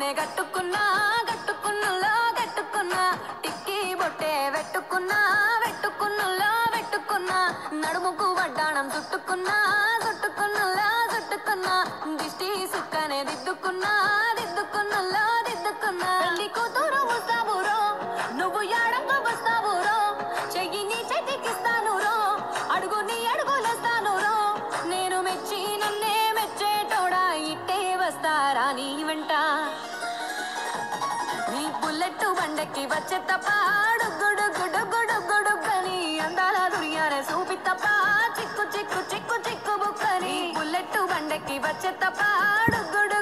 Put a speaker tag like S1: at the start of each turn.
S1: కట్టుకున్నా కట్టుకున్నులో కట్టుకున్నా టిక్కీ బొట్టే వెట్టుకున్నా వెట్టుకున్నులో వెట్టుకున్నా నడుముకు వడ్డాణం చుట్టుకున్నా చుట్టుకున్నులో చుట్టుకున్నా దిష్టి సుక్కనే దిద్దుకున్నా దిద్దుకున్నులో దిద్దుకున్నా పెళ్లి కూతురు వస్తావురో నువ్వు యాడంగా వస్తావురో చెయ్యి నీ చేతికిస్తాను రో అడుగు నీ అడుగులేస్తాను రో నేను మెచ్చి నన్నే మెచ్చేటోడా ఇట్టే వస్తారా నీ వెంట నీ బుల్లెట్ బండకి వచ్చే తప్ప గుడు గుడు గుడు గుడు కని అందాల దుర్యానే చూపి తప్ప చిక్కు చిక్కు చిక్కు చిక్కు బుక్కని బుల్లెట్ బండకి వచ్చే తప్ప గుడు